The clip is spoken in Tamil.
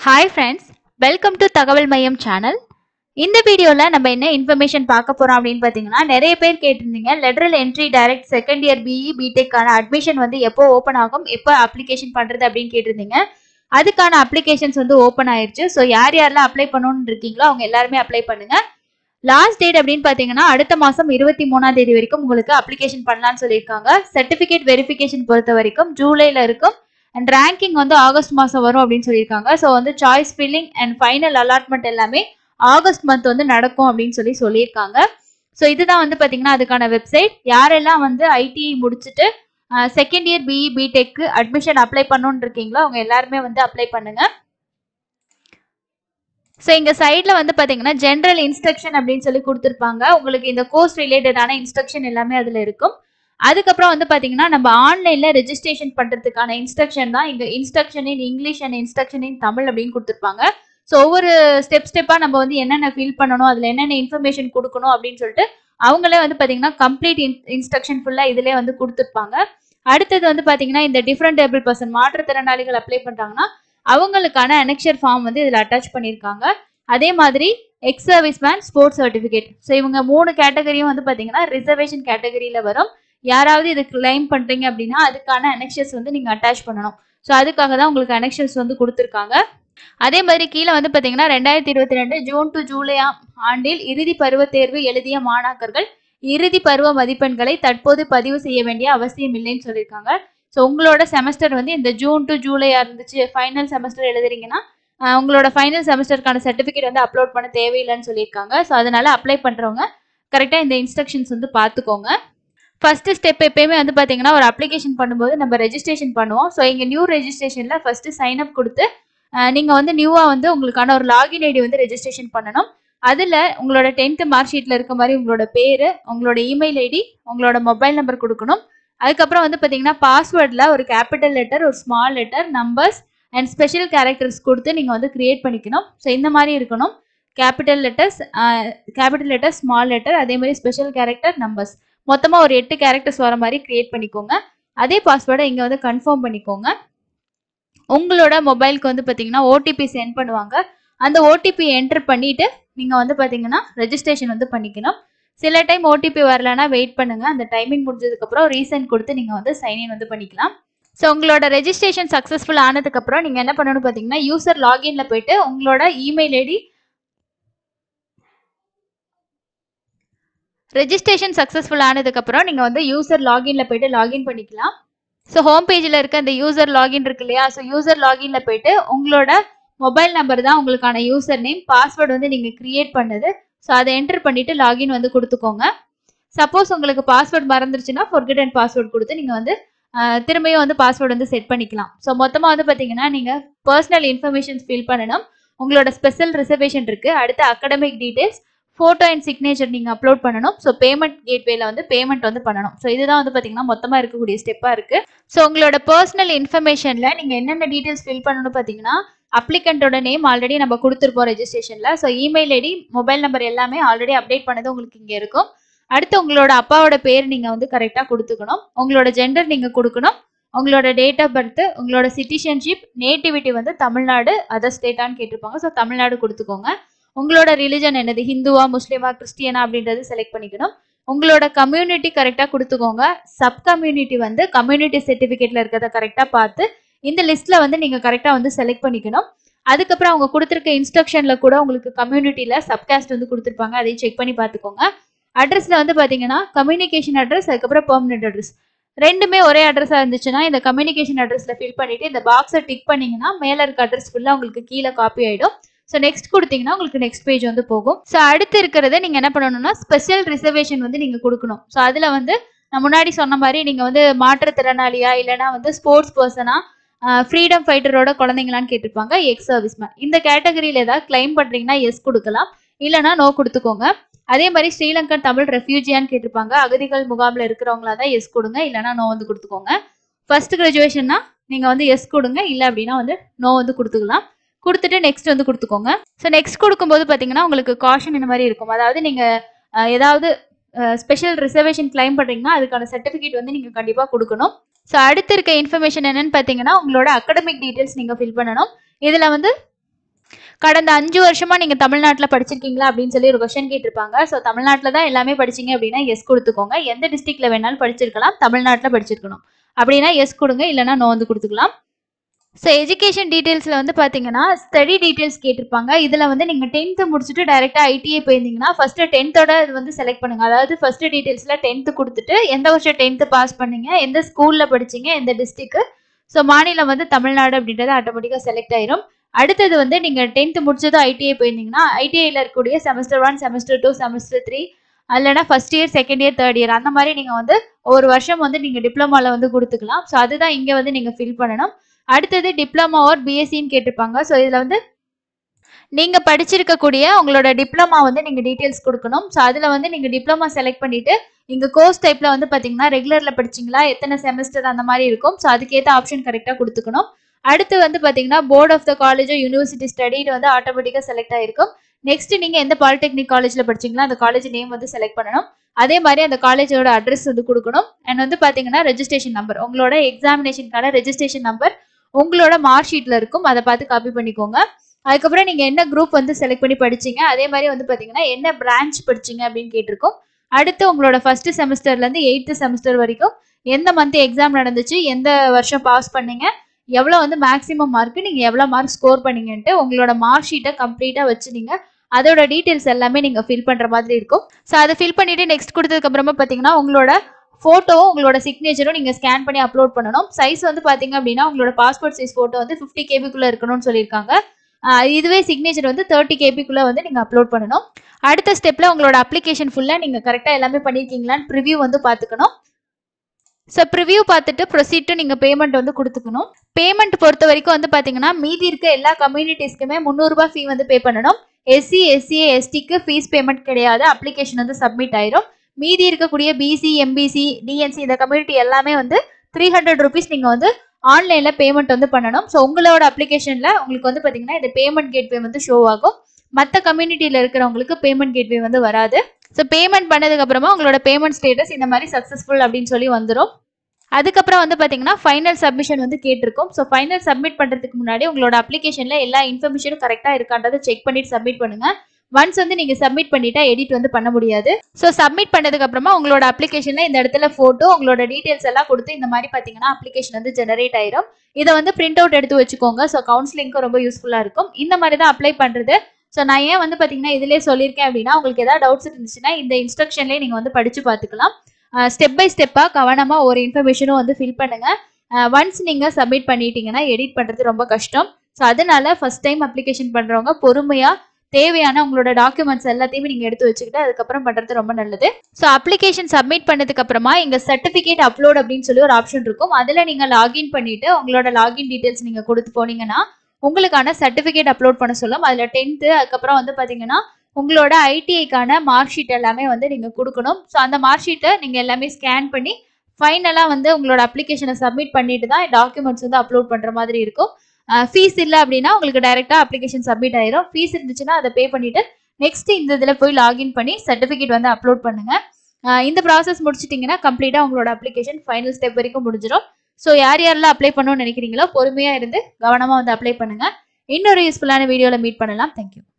ஹாய் ஃப்ரெண்ட்ஸ் வெல்கம் டு தகவல் மையம் சேனல் இந்த வீடியோவில் நம்ம என்ன இன்ஃபர்மேஷன் பார்க்க போகிறோம் அப்படின்னு பார்த்தீங்கன்னா நிறைய பேர் கேட்டிருந்தீங்க lateral entry direct second year BE பிடெக்கான அட்மிஷன் வந்து எப்போ ஓப்பன் ஆகும் எப்போ அப்ளிகேஷன் பண்ணுறது அப்படின்னு கேட்டிருந்தீங்க அதுக்கான அப்ளிகேஷன்ஸ் வந்து ஓப்பன் ஆயிருச்சு ஸோ யார் யாரெல்லாம் அப்ளை பண்ணணும்னு இருக்கீங்களோ அவங்க எல்லாருமே அப்ளை பண்ணுங்க லாஸ்ட் டேட் அப்படின்னு பார்த்தீங்கன்னா அடுத்த மாதம் இருபத்தி மூணாம் தேதி வரைக்கும் உங்களுக்கு அப்ளிகேஷன் பண்ணலாம்னு சொல்லியிருக்காங்க சர்டிஃபிகேட் வெரிஃபிகேஷன் பொறுத்த வரைக்கும் ஜூலைல இருக்கும் அண்ட் ரேங்கிங் வந்து ஆகஸ்ட் மாதம் வரும் அப்படின்னு சொல்லியிருக்காங்க ஸோ வந்து choice filling and final allotment எல்லாமே ஆகஸ்ட் மந்த் வந்து நடக்கும் அப்படின்னு சொல்லி சொல்லியிருக்காங்க ஸோ இதுதான் வந்து பார்த்தீங்கன்னா அதுக்கான வெப்சைட் யாரெல்லாம் வந்து ஐடிஐ முடிச்சுட்டு செகண்ட் இயர் பிஇ பிடெக்கு அட்மிஷன் அப்ளை பண்ணணும்னு இருக்கீங்களோ அவங்க எல்லாருமே வந்து அப்ளை பண்ணுங்க ஸோ இங்கே சைடில் வந்து பார்த்தீங்கன்னா ஜென்ரல் இன்ஸ்ட்ரக்ஷன் அப்படின்னு சொல்லி கொடுத்துருப்பாங்க உங்களுக்கு இந்த கோர்ஸ் ரிலேட்டடான இன்ஸ்ட்ரக்ஷன் எல்லாமே அதில் இருக்கும் அதுக்கப்புறம் வந்து பார்த்தீங்கன்னா நம்ம ஆன்லைனில் ரெஜிஸ்ட்ரேஷன் பண்ணுறதுக்கான இன்ஸ்ட்ரக்ஷன் தான் இங்கே instruction in English and instruction in Tamil அப்படின்னு கொடுத்துருப்பாங்க ஸோ ஒவ்வொரு ஸ்டெப் ஸ்டெப்பாக நம்ம வந்து என்னென்ன ஃபில் பண்ணணும் அதில் என்னென்ன இன்ஃபர்மேஷன் கொடுக்கணும் அப்படின்னு சொல்லிட்டு அவங்களே வந்து பார்த்தீங்கன்னா கம்ப்ளீட் இன்ஸ்ட்ரக்ஷன் ஃபுல்லாக இதிலே வந்து கொடுத்துருப்பாங்க அடுத்தது வந்து பார்த்தீங்கன்னா இந்த டிஃப்ரெண்ட் டேபிள் பர்சன் மாற்றுத்திறனாளிகள் அப்ளை பண்ணுறாங்கன்னா அவங்களுக்கான அனெக்ஷர் ஃபார்ம் வந்து இதில் அட்டாச் பண்ணியிருக்காங்க அதே மாதிரி ex service man sports certificate so இவங்க மூணு கேட்டகரியும் வந்து பார்த்தீங்கன்னா ரிசர்வேஷன் கேட்டகரியில் வரும் யாராவது இது கிளைம் பண்ணுறீங்க அப்படின்னா அதுக்கான அனெக்ஷர்ஸ் வந்து நீங்கள் அட்டாச் பண்ணணும் ஸோ அதுக்காக தான் உங்களுக்கு அனெக்ஷர்ஸ் வந்து கொடுத்துருக்காங்க அதே மாதிரி கீழே வந்து பார்த்தீங்கன்னா ரெண்டாயிரத்தி இருபத்தி ரெண்டு ஜூன் டு ஜூலை ஆண்டில் இறுதி பருவத் தேர்வு எழுதிய மாணாக்கர்கள் இறுதி பருவ மதிப்பெண்களை தற்போது பதிவு செய்ய வேண்டிய அவசியம் இல்லைன்னு சொல்லியிருக்காங்க ஸோ உங்களோட செமஸ்டர் வந்து இந்த ஜூன் டு ஜூலையா இருந்துச்சு ஃபைனல் செமஸ்டர் எழுதுறீங்கன்னா ஆஹ் உங்களோட ஃபைனல் செமஸ்டருக்கான சர்டிஃபிகேட் வந்து அப்லோட் பண்ண தேவையில்லைன்னு சொல்லியிருக்காங்க ஸோ அதனால அப்ளை பண்ணுறவங்க கரெக்டாக இந்த இன்ஸ்ட்ரக்ஷன்ஸ் வந்து பார்த்துக்கோங்க ஃபர்ஸ்ட் ஸ்டெப் எப்பயுமே வந்து பார்த்தீங்கன்னா ஒரு அப்ளிகேஷன் பண்ணும்போது நம்ம ரெஜிஸ்ட்ரேஷன் பண்ணுவோம் ஸோ இங்கே நியூ ரெஜிஸ்ட்ரேஷனில் ஃபஸ்ட்டு சைன் அப் கொடுத்து நீங்கள் வந்து நியூவாக வந்து உங்களுக்கான ஒரு லாகின் ஐடி வந்து ரெஜிஸ்ட்ரேஷன் பண்ணணும் அதில் உங்களோட டென்த்து மார்க் ஷீட்டில் இருக்க மாதிரி உங்களோட பேர் உங்களோட இமெயில் ஐடி உங்களோட மொபைல் நம்பர் கொடுக்கணும் அதுக்கப்புறம் வந்து பார்த்தீங்கன்னா பாஸ்வேர்டில் ஒரு கேபிட்டல் லெட்டர் ஒரு small letter numbers and special characters கொடுத்து நீங்கள் வந்து க்ரியேட் பண்ணிக்கணும் ஸோ இந்த மாதிரி இருக்கணும் capital letters capital letter small letter அதே மாதிரி ஸ்பெஷல் கேரக்டர் நம்பர்ஸ் மொத்தமாக ஒரு எட்டு கேரக்டர்ஸ் வர மாதிரி க்ரியேட் பண்ணிக்கோங்க அதே பாஸ்வேர்டை இங்கே வந்து கன்ஃபார்ம் பண்ணிக்கோங்க உங்களோட மொபைலுக்கு வந்து பார்த்தீங்கன்னா ஓடிபி சென்ட் பண்ணுவாங்க அந்த ஓடிபி என்டர் பண்ணிட்டு நீங்கள் வந்து பார்த்தீங்கன்னா ரெஜிஸ்ட்ரேஷன் வந்து பண்ணிக்கணும் சில டைம் ஓடிபி வரலன்னா வெயிட் பண்ணுங்க அந்த டைமிங் முடிஞ்சதுக்கப்புறம் ரீசன் கொடுத்து நீங்கள் வந்து சைன்இன் வந்து பண்ணிக்கலாம் ஸோ உங்களோட ரெஜிஸ்ட்ரேஷன் சக்ஸஸ்ஃபுல் ஆனதுக்கப்புறம் நீங்கள் என்ன பண்ணணும் பார்த்தீங்கன்னா யூசர் லாகின்ல போயிட்டு உங்களோட இமெயில் ஐடி ரெஜிஸ்ட்ரேஷன் சக்ஸஸ்ஃபுல் ஆனதுக்கப்புறம் நீங்கள் வந்து யூசர் லாகின்ல போயிட்டு லாகின் பண்ணிக்கலாம் ஸோ ஹோம் பேஜில் இருக்க அந்த யூசர் லாகின் இருக்கு இல்லையா ஸோ யூசர் லாகின்ல போயிட்டு உங்களோட மொபைல் நம்பர் தான் உங்களுக்கான யூசர் நேம் பாஸ்வேர்டு வந்து நீங்கள் கிரியேட் பண்ணது ஸோ அதை என்டர் பண்ணிட்டு லாகின் வந்து கொடுத்துக்கோங்க சப்போஸ் உங்களுக்கு பாஸ்வேர்ட் மறந்துருச்சுன்னா ஃபொர்கெட் அண்ட் பாஸ்வேர்ட் கொடுத்து நீங்கள் வந்து திரும்பியும் வந்து பாஸ்வேர்டு வந்து செட் பண்ணிக்கலாம் ஸோ மொத்தமாக வந்து பார்த்தீங்கன்னா நீங்கள் பர்சனல் இன்ஃபர்மேஷன்ஸ் ஃபில் பண்ணணும் உங்களோட ஸ்பெஷல் ரிசர்வேஷன் இருக்குது அடுத்து academic details photo and signature நீங்கள் அப்லோட் பண்ணணும் ஸோ பேமெண்ட் கேட்வேல வந்து பேமெண்ட் வந்து பண்ணணும் ஸோ இதுதான் வந்து பார்த்தீங்கன்னா மொத்தமாக இருக்கக்கூடிய ஸ்டெப்பாக இருக்குது ஸோ உங்களோட பர்சனல் இன்ஃபர்மேஷனில் நீங்கள் என்னென்ன டீட்டெயில்ஸ் ஃபில் பண்ணணும் பார்த்தீங்கன்னா அப்ளிகண்ட்டோட நேம் ஆல்ரெடி நம்ம கொடுத்துருப்போம் ரெஜிஸ்ட்ரேஷனில் so email ID mobile number எல்லாமே ஆல்ரெடி அப்டேட் பண்ணது உங்களுக்கு இங்கே இருக்கும் அடுத்து உங்களோட அப்பாவோட பேர் நீங்கள் வந்து கரெக்டாக கொடுத்துக்கணும் உங்களோட ஜெண்டர் நீங்கள் கொடுக்கணும் உங்களோட டேட் ஆஃப் பர்த் உங்களோட சிட்டிசன்ஷிப் நேட்டிவிட்டி வந்து தமிழ்நாடு அதர் ஸ்டேட்டான்னு கேட்டிருப்பாங்க ஸோ தமிழ்நாடு கொடுத்துக்கோங்க உங்களோட ரிலிஜன் என்னது ஹிந்துவா முஸ்லீமா கிறிஸ்டியனா அப்படின்றது செலக்ட் பண்ணிக்கணும் உங்களோட கம்யூனிட்டி கரெக்டாக கொடுத்துக்கோங்க சப் கம்யூனிட்டி வந்து கம்யூனிட்டி சர்டிஃபிகேட்ல இருக்கிறத கரெக்டாக பார்த்து இந்த லிஸ்ட்ல வந்து நீங்க கரெக்டாக வந்து செலக்ட் பண்ணிக்கணும் அதுக்கப்புறம் அவங்க கொடுத்துருக்க இன்ஸ்ட்ரக்ஷன்ல கூட உங்களுக்கு கம்யூனிட்டியில சப்காஸ்ட் வந்து கொடுத்துருப்பாங்க அதையும் செக் பண்ணி பார்த்துக்கோங்க அட்ரஸ்ல வந்து பாத்தீங்கன்னா கம்யூனிகேஷன் அட்ரஸ் அதுக்கப்புறம் பெர்மனன்ட் அட்ரஸ் ரெண்டுமே ஒரே அட்ரஸா இருந்துச்சுன்னா இந்த கம்யூனிகேஷன் அட்ரஸ்ல ஃபில் பண்ணிட்டு இந்த பாக்ஸை டிக் பண்ணீங்கன்னா மேல இருக்க அட்ரஸ் ஃபுல்லா உங்களுக்கு கீழே காப்பி ஆயிடும் ஸோ நெக்ஸ்ட் கொடுத்தீங்கன்னா உங்களுக்கு நெக்ஸ்ட் பேஜ் வந்து போகும் ஸோ அடுத்து இருக்கிறத நீங்க என்ன பண்ணணும்னா ஸ்பெஷல் ரிசர்வேஷன் வந்து நீங்க கொடுக்கணும் ஸோ அதுல வந்து நான் முன்னாடி சொன்ன மாதிரி நீங்க வந்து மாற்றுத்திறனாளியா இல்லைன்னா வந்து ஸ்போர்ட்ஸ் பர்சனா ஃப்ரீடம் ஃபைட்டரோட குழந்தைங்களான்னு கேட்டிருப்பாங்க எக்ஸ் சர்வீஸ் மேன் இந்த கேட்டகரியில் ஏதாவது கிளைம் பண்ணுறீங்கன்னா எஸ் கொடுக்கலாம் இல்லைனா நோ கொடுத்துக்கோங்க அதே மாதிரி ஸ்ரீலங்கன் தமிழ் ரெஃப்யூஜியான்னு கேட்டிருப்பாங்க அகதிகள் முகாமில் இருக்கிறவங்களா தான் எஸ் கொடுங்க இல்லைனா நோ வந்து கொடுத்துக்கோங்க ஃபர்ஸ்ட் கிராஜுவேஷன்னா நீங்கள் வந்து எஸ் கொடுங்க இல்லை அப்படின்னா வந்து நோ வந்து கொடுத்துக்கலாம் கொடுத்துட்டு நெக்ஸ்ட் வந்து கொடுத்துக்கோங்க ஸோ நெக்ஸ்ட் கொடுக்கும்போது பார்த்தீங்கன்னா உங்களுக்கு காஷன் இந்த மாதிரி இருக்கும் அதாவது நீங்கள் ஏதாவது ஸ்பெஷல் ரிசர்வேஷன் கிளைம் பண்ணுறீங்கன்னா அதுக்கான சர்டிஃபிகேட் வந்து நீங்கள் கண்டிப்பாக கொடுக்கணும் ஸோ அடுத்து இருக்க இன்ஃபர்மேஷன் என்னன்னு பார்த்தீங்கன்னா உங்களோட அகடமிக் டீட்டெயில்ஸ் நீங்கள் ஃபில் பண்ணணும் இதில் வந்து கடந்த அஞ்சு வருஷமா நீங்க தமிழ்நாட்டுல படிச்சிருக்கீங்களா அப்படின்னு சொல்லி ஒரு கொஸ்டின் கேட்டிருப்பாங்க ஸோ தமிழ்நாட்டில் தான் எல்லாமே படிச்சீங்க அப்படின்னா எஸ் கொடுத்துக்கோங்க எந்த டிஸ்ட்ரிக்ட்ல வேணாலும் படிச்சிருக்கலாம் தமிழ்நாட்டில் படிச்சிருக்கணும் அப்படின்னா எஸ் கொடுங்க இல்லைன்னா நோ வந்து கொடுத்துக்கலாம் ஸோ எஜுகேஷன் டீட்டெயில்ஸில் வந்து பார்த்தீங்கன்னா ஸ்டடி டீட்டெயில்ஸ் கேட்டிருப்பாங்க இதில் வந்து நீங்கள் டென்த்து முடிச்சுட்டு டேரெக்டாக ஐடிஐ போயிருந்தீங்கன்னா ஃபஸ்ட்டு டென்த்தோட இது வந்து செலக்ட் பண்ணுங்கள் அதாவது ஃபஸ்ட்டு டீட்டெயில்ஸில் டென்த்து கொடுத்துட்டு எந்த வருஷம் டென்த்து பாஸ் பண்ணீங்க எந்த ஸ்கூலில் படிச்சீங்க எந்த டிஸ்ட்ரிக்கு ஸோ மாநிலம் வந்து தமிழ்நாடு அப்படின்றது ஆட்டோமேட்டிக்காக செலக்ட் ஆயிரும் அடுத்தது வந்து நீங்கள் டென்த்து முடிச்சதும் ஐடிஐ போயிருந்தீங்கன்னா ஐடிஐயில் இருக்கக்கூடிய semester one semester two semester three இல்லைனா first year second year third year அந்த மாதிரி நீங்கள் வந்து ஒரு வருஷம் வந்து நீங்கள் டிப்ளமாவில் வந்து கொடுத்துக்கலாம் ஸோ அதுதான் இங்கே வந்து நீங்கள் ஃபில் பண்ணணும் அடுத்தது டிப்ளமா ஆர் பிஎஸ்சின்னு கேட்டிருப்பாங்க ஸோ இதில் வந்து நீங்கள் படிச்சிருக்கக்கூடிய உங்களோட டிப்ளமா வந்து நீங்கள் டீட்டெயில்ஸ் கொடுக்கணும் ஸோ அதில் வந்து நீங்கள் டிப்ளமா செலக்ட் பண்ணிவிட்டு இங்கே கோர்ஸ் டைப்பில் வந்து பார்த்தீங்கன்னா ரெகுலரில் படிச்சிங்களா எத்தனை செமஸ்டர் அந்த மாதிரி இருக்கும் ஸோ அதுக்கேற்ற ஆப்ஷன் கரெக்டாக கொடுத்துக்கணும் அடுத்து வந்து பார்த்தீங்கன்னா போர்ட் ஆஃப் த காலேஜோ யூனிவர்சிட்டி ஸ்டடிட் வந்து ஆட்டோமேட்டிக்காக செலக்ட் ஆயிருக்கும் நெக்ஸ்ட் நீங்கள் எந்த பாலிடெக்னிக் காலேஜில் படிச்சிங்களா அந்த காலேஜ் நேம் வந்து செலக்ட் பண்ணணும் அதே மாதிரி அந்த காலேஜோட அட்ரஸ் வந்து கொடுக்கணும் அண்ட் வந்து பார்த்தீங்கன்னா ரெஜிஸ்ட்ரேஷன் நம்பர் உங்களோட எக்ஸாமினேஷனுக்கான ரெஜிஸ்ட்ரேஷன் நம்பர் உங்களோட மார்க் ஷீட்டில் இருக்கும் அதை பார்த்து காப்பி பண்ணிக்கோங்க அதுக்கப்புறம் நீங்கள் என்ன குரூப் வந்து செலக்ட் பண்ணி படிச்சீங்க அதே மாதிரி வந்து பார்த்தீங்கன்னா என்ன பிரான்ச் படிச்சீங்க அப்படின்னு கேட்டிருக்கோம் அடுத்து உங்களோட ஃபர்ஸ்ட் செமஸ்டர்லேருந்து எயித்து செமஸ்டர் வரைக்கும் எந்த மந்த் எக்ஸாம் நடந்துச்சு எந்த வருஷம் பாஸ் பண்ணீங்க எவ்வளோ வந்து மேக்ஸிமம் மார்க் நீங்கள் எவ்வளோ மார்க் ஸ்கோர் பண்ணீங்கன்ட்டு உங்களோட மார்க் ஷீட்டை கம்ப்ளீட்டாக வச்சு நீங்கள் அதோட டீட்டெயில்ஸ் எல்லாமே நீங்கள் ஃபில் பண்ணுற மாதிரி இருக்கும் ஸோ அதை ஃபில் பண்ணிவிட்டு நெக்ஸ்ட் கொடுத்ததுக்கப்புறமா பார்த்தீங்கன்னா உங்களோட ஃபோட்டோவும் உங்களோட சிக்னேச்சரும் நீங்கள் ஸ்கேன் பண்ணி அப்லோட் பண்ணணும் சைஸ் வந்து பார்த்தீங்க அப்படின்னா உங்களோட பாஸ்போர்ட் சைஸ் ஃபோட்டோ வந்து ஃபிஃப்டி கேபிக்குள்ளே இருக்கணும்னு சொல்லியிருக்காங்க ஆஹ் இதுவே சிக்னேச்சர் வந்து தேர்ட்டி கேபிக்குள்ளே வந்து நீங்கள் அப்லோட் பண்ணணும் அடுத்த ஸ்டெப்பில் உங்களோட அப்ளிகேஷன் ஃபுல்லாக நீங்கள் கரெக்டாக எல்லாமே பண்ணியிருக்கீங்களான்னு ப்ரிவ்யூ வந்து பார்த்துக்கணும் ஸோ ப்ரிவ்யூ பார்த்துட்டு ப்ரொசீட் நீங்கள் பேமெண்ட் வந்து கொடுத்துக்கணும் பேமெண்ட் பொறுத்த வரைக்கும் வந்து பார்த்தீங்கன்னா மீதி இருக்க எல்லா கம்யூனிட்டிஸ்க்குமே முந்நூறுரூபா ஃபீ வந்து பே பண்ணணும் எஸ்சி எஸ்சிஏ எஸ்டிக்கு ஃபீஸ் பேமெண்ட் கிடையாது அப்ளிகேஷன் வந்து சப்மிட் ஆயிரும் மீதி இருக்கக்கூடிய பிசி எம்பிசி டிஎன்சி இந்த கம்யூனிட்டி எல்லாமே வந்து த்ரீ ஹண்ட்ரட் ருபீஸ் நீங்கள் வந்து ஆன்லைனில் பேமெண்ட் வந்து பண்ணணும் ஸோ உங்களோட அப்ளிகேஷனில் உங்களுக்கு வந்து பார்த்தீங்கன்னா இந்த பேமெண்ட் கேட்வே வந்து ஷோ ஆகும் மற்ற கம்யூனிட்டியில் இருக்கிறவங்களுக்கு பேமெண்ட் கேட்வே வந்து வராது ஸோ பேமெண்ட் பண்ணதுக்கு அப்புறமா உங்களோட பேமெண்ட் ஸ்டேட்டஸ் இந்த மாதிரி சக்ஸஸ்ஃபுல் அப்படின்னு சொல்லி வந்துடும் அதுக்கப்புறம் வந்து பார்த்தீங்கன்னா ஃபைனல் சப்மிஷன் வந்து கேட்டிருக்கும் ஸோ ஃபைனல் சப்மிட் பண்ணுறதுக்கு முன்னாடி உங்களோட அப்ளிகேஷனில் எல்லா இன்ஃபர்மேஷனும் கரெக்டாக இருக்கான்றதை செக் பண்ணிட்டு சப்மிட் பண்ணுங்க ஒன்ஸ் வந்து நீங்கள் சப்மிட் பண்ணிட்டா எடிட் வந்து பண்ண முடியாது ஸோ சப்மிட் பண்ணதுக்கு அப்புறமா உங்களோட அப்ளிகேஷனில் இந்த இடத்துல ஃபோட்டோ உங்களோட டீட்டெயில்ஸ் எல்லாம் கொடுத்து இந்த மாதிரி பார்த்தீங்கன்னா அப்ளிகேஷன் வந்து ஜெனரேட் ஆயிரும் இதை வந்து பிரிண்ட் அவுட் எடுத்து வச்சுக்கோங்க ஸோ கவுன்சிலிங்க்கு ரொம்ப யூஸ்ஃபுல்லாக இருக்கும் இந்த மாதிரி தான் அப்ளை பண்ணுறது ஸோ நான் ஏன் வந்து பார்த்தீங்கன்னா இதிலே சொல்லியிருக்கேன் அப்படின்னா உங்களுக்கு ஏதாவது டவுட்ஸ் இருந்துச்சுன்னா இந்த இன்ஸ்ட்ரக்ஷன்லேயே நீங்கள் வந்து படித்து பார்த்துக்கலாம் ஸ்டெப் பை ஸ்டெப்பாக கவனமாக ஒரு இன்ஃபர்மேஷனும் வந்து ஃபில் பண்ணுங்கள் ஒன்ஸ் நீங்கள் சப்மிட் பண்ணிட்டீங்கன்னா எடிட் பண்ணுறது ரொம்ப கஷ்டம் ஸோ அதனால ஃபர்ஸ்ட் டைம் அப்ளிகேஷன் பண்ணுறவங்க பொறுமையாக தேவையான உங்களோட டாக்குமெண்ட்ஸ் எல்லாத்தையுமே நீங்கள் எடுத்து வச்சுக்கிட்டு அதுக்கப்புறம் பண்ணுறது ரொம்ப நல்லது ஸோ அப்ளிகேஷன் சப்மிட் பண்ணதுக்கு அப்புறமா இங்கே சர்டிஃபிகேட் அப்லோட் அப்படின்னு சொல்லி ஒரு ஆப்ஷன் இருக்கும் அதில் நீங்கள் லாகின் பண்ணிட்டு உங்களோட லாகின் டீட்டெயில்ஸ் நீங்கள் கொடுத்து போனீங்கன்னா உங்களுக்கான சர்டிஃபிகேட் அப்லோட் பண்ண சொல்லும் அதில் டென்த்து அதுக்கப்புறம் வந்து பார்த்தீங்கன்னா உங்களோட ஐடிஐக்கான மார்க் ஷீட் எல்லாமே வந்து நீங்கள் கொடுக்கணும் ஸோ அந்த மார்க் ஷீட்டை நீங்கள் எல்லாமே ஸ்கேன் பண்ணி ஃபைனலாக வந்து உங்களோட அப்ளிகேஷனை சப்மிட் பண்ணிட்டு தான் டாக்குமெண்ட்ஸ் வந்து அப்லோட் பண்ணுற மாதிரி இருக்கும் ஃபீஸ் இல்லை அப்படின்னா உங்களுக்கு டைரெக்டாக அப்ளிகேஷன் சப்மிட் ஆயிரும் ஃபீஸ் இருந்துச்சுன்னா அதை பே பண்ணிட்டு நெக்ஸ்ட் இந்த இதில் போய் லாகின் பண்ணி சர்டிஃபிகேட் வந்து அப்லோட் பண்ணுங்க அஹ் இந்த ப்ராசஸ் முடிச்சிட்டிங்கன்னா கம்ப்ளீட்டாக உங்களோட அப்ளிகேஷன் ஃபைனல் ஸ்டெப் வரைக்கும் முடிஞ்சிடும் ஸோ யார் யாரெல்லாம் அப்ளை பண்ணணும்னு நினைக்கிறீங்களோ பொறுமையாக இருந்து கவனமாக வந்து அப்ளை பண்ணுங்க இன்னொரு யூஸ்ஃபுல்லான வீடியோவில் மீட் பண்ணலாம் தேங்க்யூ